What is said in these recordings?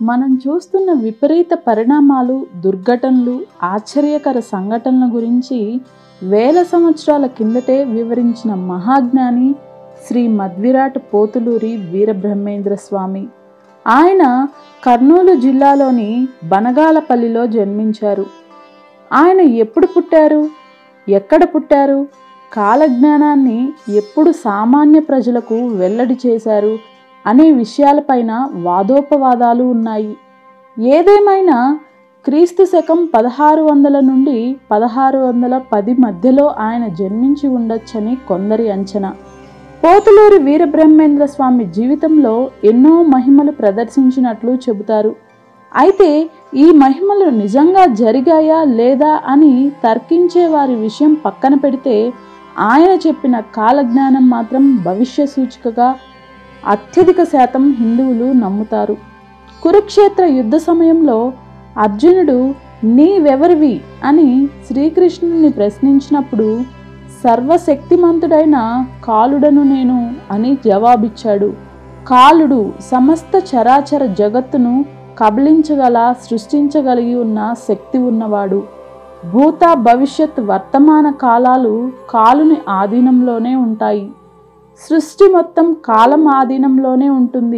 మనం చూస్తున్న విపరీత పరిణామాలు దుర్ఘటనలు ఆశ్చర్యకర సంఘటనల గురించి వేల సంవత్సరాల కిందటే వివరించిన మహాజ్ఞాని శ్రీ మధ్విరాట్ పోతులూరి వీరబ్రహ్మేంద్ర స్వామి ఆయన కర్నూలు జిల్లాలోని బనగాలపల్లిలో జన్మించారు ఆయన ఎప్పుడు పుట్టారు ఎక్కడ పుట్టారు కాలజ్ఞానాన్ని ఎప్పుడు సామాన్య ప్రజలకు వెల్లడి చేశారు అనే విషయాలపైన వాదోపవాదాలు ఉన్నాయి ఏదేమైనా క్రీస్తు శకం పదహారు వందల నుండి పదహారు వందల పది మధ్యలో ఆయన జన్మించి ఉండొచ్చని కొందరి అంచనా పోతులూరి వీరబ్రహ్మేంద్ర స్వామి జీవితంలో ఎన్నో మహిమలు ప్రదర్శించినట్లు చెబుతారు అయితే ఈ మహిమలు నిజంగా జరిగాయా లేదా అని తర్కించే వారి విషయం పక్కన పెడితే ఆయన చెప్పిన కాలజ్ఞానం మాత్రం భవిష్య సూచికగా అత్యధిక శాతం హిందువులు నమ్ముతారు కురుక్షేత్ర యుద్ధ సమయంలో అర్జునుడు నీవెవరివి అని శ్రీకృష్ణుని ప్రశ్నించినప్పుడు సర్వశక్తిమంతుడైన కాలుడను నేను అని జవాబిచ్చాడు కాలుడు సమస్త చరాచర జగత్తును కబళించగల సృష్టించగలిగి ఉన్న శక్తి ఉన్నవాడు భూత భవిష్యత్ వర్తమాన కాలాలు కాలుని ఆధీనంలోనే ఉంటాయి సృష్టి మొత్తం కాలం ఆధీనంలోనే ఉంటుంది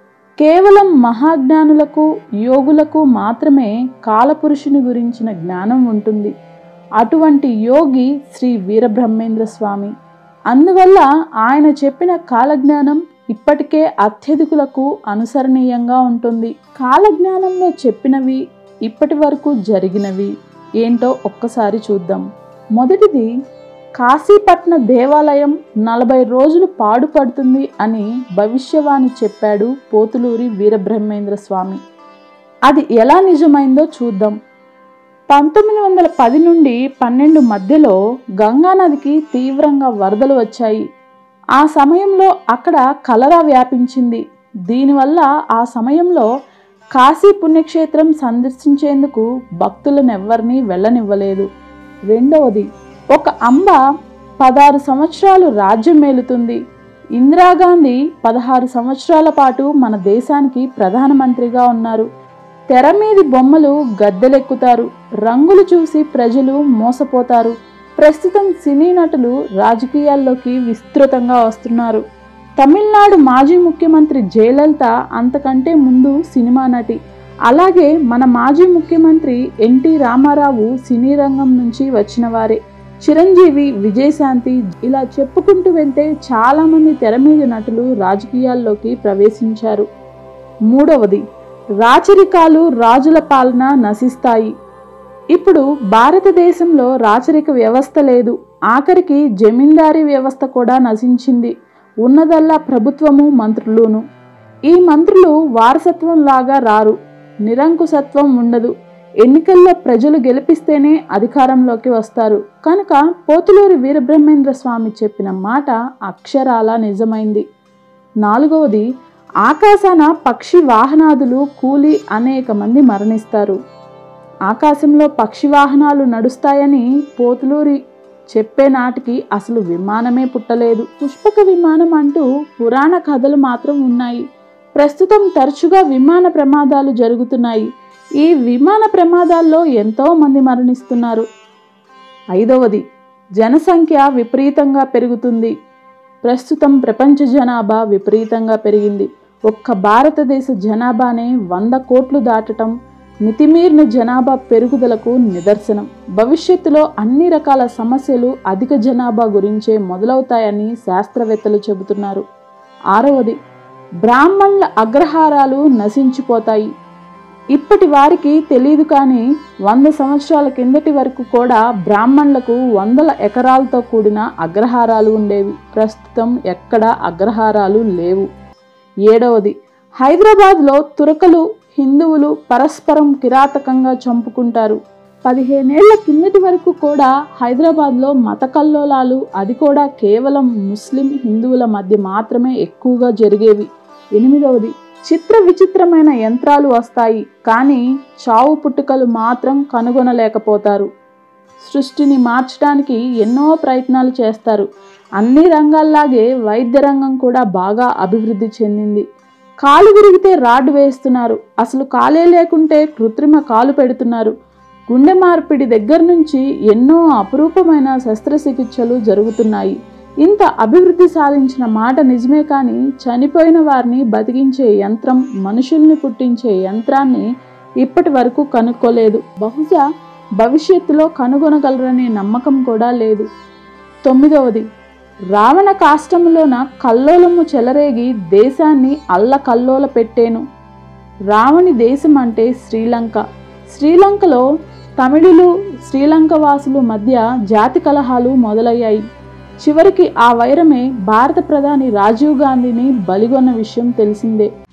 కేవలం మహాజ్ఞానులకు యోగులకు మాత్రమే కాలపురుషుని గురించిన జ్ఞానం ఉంటుంది అటువంటి యోగి శ్రీ వీరబ్రహ్మేంద్ర స్వామి అందువల్ల ఆయన చెప్పిన కాలజ్ఞానం ఇప్పటికే అత్యధికులకు అనుసరణీయంగా ఉంటుంది కాలజ్ఞానంలో చెప్పినవి ఇప్పటి వరకు జరిగినవి ఏంటో ఒక్కసారి చూద్దాం మొదటిది కాశీపట్న దేవాలయం నలభై రోజులు పాడుపడుతుంది అని భవిష్యవాణి చెప్పాడు పోతులూరి వీరబ్రహ్మేంద్ర స్వామి అది ఎలా నిజమైందో చూద్దాం పంతొమ్మిది వందల పది నుండి పన్నెండు మధ్యలో గంగానదికి తీవ్రంగా వరదలు వచ్చాయి ఆ సమయంలో అక్కడ కలరా వ్యాపించింది దీనివల్ల ఆ సమయంలో కాశీ పుణ్యక్షేత్రం సందర్శించేందుకు భక్తులను ఎవ్వరినీ వెళ్ళనివ్వలేదు రెండవది ఒక అంబ పదహారు సంవత్సరాలు రాజ్యం మేలుతుంది ఇందిరాగాంధీ పదహారు సంవత్సరాల పాటు మన దేశానికి ప్రధానమంత్రిగా ఉన్నారు తెర మీది బొమ్మలు గద్దెలెక్కుతారు రంగులు చూసి ప్రజలు మోసపోతారు ప్రస్తుతం సినీ నటులు రాజకీయాల్లోకి విస్తృతంగా వస్తున్నారు తమిళనాడు మాజీ ముఖ్యమంత్రి జయలలిత అంతకంటే ముందు సినిమా నటి అలాగే మన మాజీ ముఖ్యమంత్రి ఎన్టీ రామారావు సినీ రంగం నుంచి వచ్చిన వారే చిరంజీవి విజయశాంతి ఇలా చెప్పుకుంటూ వెళ్తే చాలామంది తెర మీద నటులు రాజకీయాల్లోకి ప్రవేశించారు మూడవది రాచరికాలు రాజుల పాలన నశిస్తాయి ఇప్పుడు భారతదేశంలో రాచరిక వ్యవస్థ లేదు ఆఖరికి జమీందారీ వ్యవస్థ కూడా నశించింది ఉన్నదల్లా ప్రభుత్వము మంత్రులును ఈ మంత్రులు వారసత్వం లాగా రారు నిరంకుశత్వం ఉండదు ఎన్నికల్లో ప్రజలు గెలిపిస్తేనే అధికారంలోకి వస్తారు కనుక పోతులూరి వీరబ్రహ్మేంద్ర స్వామి చెప్పిన మాట అక్షరాల నిజమైంది నాలుగవది ఆకాశాన పక్షి వాహనాదులు కూలి అనేక మంది మరణిస్తారు ఆకాశంలో పక్షి వాహనాలు నడుస్తాయని పోతులూరి చెప్పే నాటికి అసలు విమానమే పుట్టలేదు పుష్పక విమానం అంటూ పురాణ కథలు మాత్రం ఉన్నాయి ప్రస్తుతం తరచుగా విమాన ప్రమాదాలు జరుగుతున్నాయి ఈ విమాన ప్రమాదాల్లో ఎంతో మంది మరణిస్తున్నారు ఐదవది జనసంఖ్య విపరీతంగా పెరుగుతుంది ప్రస్తుతం ప్రపంచ జనాభా విపరీతంగా పెరిగింది ఒక్క భారతదేశ జనాభానే వంద కోట్లు దాటటం మితిమీరిన జనాభా పెరుగుదలకు నిదర్శనం భవిష్యత్తులో అన్ని రకాల సమస్యలు అధిక జనాభా గురించే మొదలవుతాయని శాస్త్రవేత్తలు చెబుతున్నారు ఆరవది బ్రాహ్మణుల అగ్రహారాలు నశించిపోతాయి ఇప్పటి వారికి తెలియదు కానీ వంద సంవత్సరాల కిందటి వరకు కూడా బ్రాహ్మణులకు వందల ఎకరాలతో కూడిన అగ్రహారాలు ఉండేవి ప్రస్తుతం ఎక్కడ అగ్రహారాలు లేవు ఏడవది హైదరాబాద్లో తురకలు హిందువులు పరస్పరం కిరాతకంగా చంపుకుంటారు పదిహేనేళ్ల కిందటి వరకు కూడా హైదరాబాద్లో మత కల్లోలాలు అది కూడా కేవలం ముస్లిం హిందువుల మధ్య మాత్రమే ఎక్కువగా జరిగేవి ఎనిమిదవది చిత్ర విచిత్రమైన యంత్రాలు వస్తాయి కానీ చావు పుట్టుకలు మాత్రం కనుగొనలేకపోతారు సృష్టిని మార్చడానికి ఎన్నో ప్రయత్నాలు చేస్తారు అన్ని రంగాల్లాగే వైద్య రంగం కూడా బాగా అభివృద్ధి చెందింది కాలు విరిగితే రాడ్ వేస్తున్నారు అసలు కాలే లేకుంటే కృత్రిమ కాలు పెడుతున్నారు గుండె మార్పిడి దగ్గర నుంచి ఎన్నో అపురూపమైన శస్త్రచికిత్సలు జరుగుతున్నాయి ఇంత అభివృద్ధి సాధించిన మాట నిజమే కానీ చనిపోయిన వారిని బతికించే యంత్రం మనుషుల్ని పుట్టించే యంత్రాన్ని ఇప్పటి వరకు కనుక్కోలేదు బహుశా భవిష్యత్తులో కనుగొనగలరనే నమ్మకం కూడా లేదు తొమ్మిదవది రావణ కాష్టములోన కల్లోలము చెలరేగి దేశాన్ని అల్లకల్లోల పెట్టేను రావణి దేశం అంటే శ్రీలంక శ్రీలంకలో తమిళులు శ్రీలంక వాసులు మధ్య జాతి కలహాలు మొదలయ్యాయి చివరికి ఆ వైరమే భారత ప్రధాని రాజీవ్ గాంధీని బలిగొన్న విషయం తెలిసిందే